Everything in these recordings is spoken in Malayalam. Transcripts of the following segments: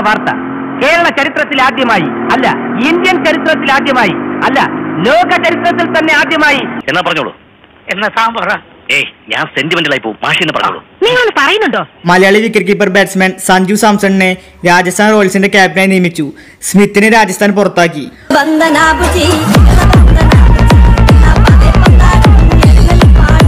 വാർത്ത കേരള ചരിത്രത്തിൽ ആദ്യമായി അല്ല ഇന്ത്യൻ ചരിത്രത്തിൽ ആദ്യമായി അല്ല ലോക ചരിത്രത്തിൽ തന്നെ ആദ്യമായി എന്നാ പറഞ്ഞോളൂ എന്ന സാമ്പാറ ഏയ് ഞാൻ സെന്റിമെന്റലായി പോകും മാഷിന്ന് പറഞ്ഞോളൂ നിങ്ങൾ പറയുന്നുണ്ടോ Malayali wicket keeper batsman Sanju സാംസണിനെ രാജസ്ഥാൻ റോയൽസിന്റെ ക്യാപ്റ്റനായി നിയമിച്ചു സ്മിത്തിനെ രാജസ്ഥാൻ പുറത്താക്കി വന്ദനാ ബുജി വന്ദനാ ബുജി അപ്പാതെ പന്താരും എല്ലൽ പാടും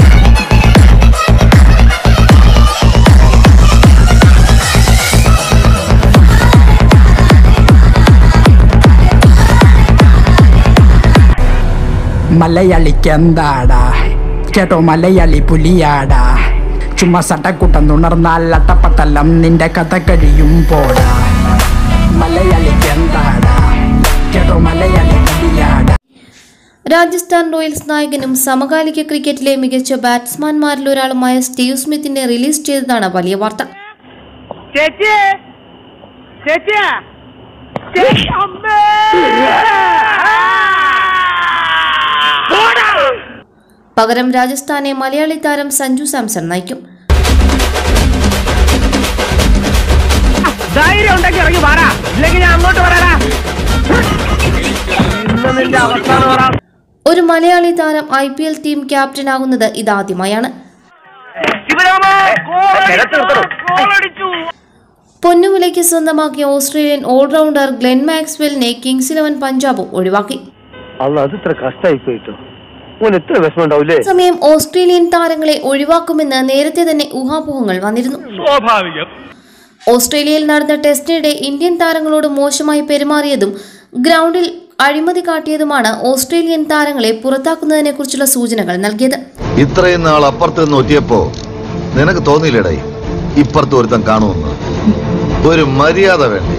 മലയാളിക്കെന്താടാ കേട്ടോ മലയാളി പുലിയാടാ ചുമ്മാ സട്ടക്കുട്ടം തുണർന്നാൽ അട്ടപ്പട്ടലം നിന്റെ കഥ കഴിയും പോടാ മലയാളിക്കെന്താടാ കേട്ടോ മലയാളി പുലിയാടാ രാജസ്ഥാൻ റോയൽസ് നായകനും സമകാലിക ക്രിക്കറ്റിലെ മികച്ച ബാറ്റ്സ്മാൻമാരിൽ ഒരാളുമായ സ്റ്റീവ് സ്മിത്തിനെ റിലീസ് ചെയ്തതാണ് വലിയ വാർത്ത ചേച്ചി ചേച്ചി ചേച്ചി അമ്മേ പകരം രാജസ്ഥാനെ മലയാളി താരം സഞ്ജു സാംസൺ നയിക്കും ധൈര്യം ഉണ്ടെങ്കിൽ ഇറങ്ങി വാടാ ഇല്ലെങ്കിൽ ഞാൻ അങ്ങോട്ട് വരാടാ ഇന്ന് നിന്റെ അവസാനം പറ ഒരു മലയാളി താരം ഐ പി എൽ ടീം ക്യാപ്റ്റനാകുന്നത് ഇതാദ്യമായാണ് ശിവരാമ ഗോളടിച്ചു പൊന്നുവിലയ്ക്ക് സ്വന്തമാക്കിയ ഓസ്ട്രേലിയൻ ഓൾറൗണ്ടർ ഗ്ലെൻ മാക്സ്വെലിനെ കിങ്സ് ഇലവൻ പഞ്ചാബും ഒഴിവാക്കി അല്ല അത് ഇത്ര കഷ്ടായി പോയിട്ടോ ഓൻ എത്ര വിഷമം ഉണ്ടാവൂലേ സമയം ഓസ്ട്രേലിയൻ താരങ്ങളെ ഒഴിവാക്കുമെന്ന് നേരത്തെ തന്നെ ഊഹാപോഹങ്ങൾ വന്നിരുന്നു ഓസ്ട്രേലിയയിൽ നടന്ന ടെസ്റ്റിനിടെ ഇന്ത്യൻ താരങ്ങളോട് മോശമായി പെരുമാറിയതും ഗ്രൗണ്ടിൽ അഴിമതി കാട്ടിയതുമാണ് ഓസ്ട്രേലിയൻ താരങ്ങളെ പുറത്താക്കുന്നതിനെക്കുറിച്ചുള്ള സൂചനകൾ നൽകിയത് ഇത്രയും നാൾ അപ്പുറത്ത് നിന്ന് നോക്കിയപ്പോ നിനക്ക് തോന്നിയില്ലടേ ഇപ്പുറത്ത് ഒരുത്തൻ കാണുമെന്ന് ഒരു മര്യാദ വേണ്ടേ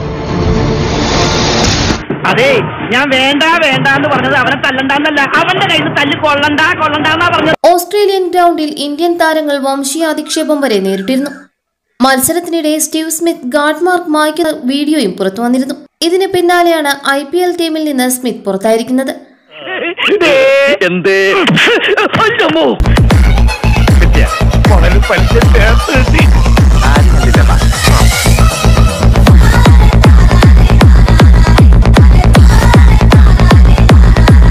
അതെ ഞാൻ വേണ്ട വേണ്ട എന്ന് പറഞ്ഞത് അവനെ തല്ലണ്ടെന്നല്ല അവന്റെ കയ്യിൽ നിന്ന് തല്ല് കൊള്ളണ്ട കൊള്ളണ്ടെന്നാ പറഞ്ഞത് ഓസ്ട്രേലിയൻ ഗ്രൗണ്ടിൽ ഇന്ത്യൻ താരങ്ങൾ വംശീയ അധിക്ഷേപം വരെ നേരിട്ടിരുന്നു മത്സരത്തിനിടെ സ്റ്റീവ് സ്മിത്ത് ഗാർഡ് മാർക്ക് മായ്ക്കുന്ന വീഡിയോയും പുറത്തു വന്നിരുന്നു ഇതിന് പിന്നാലെയാണ് ഐ പി എൽ ടീമിൽ നിന്ന് സ്മിത്ത് പുറത്തായിരിക്കുന്നത് എന്തേ മുതൽ പലിശ ചേർത്ത് കിട്ടി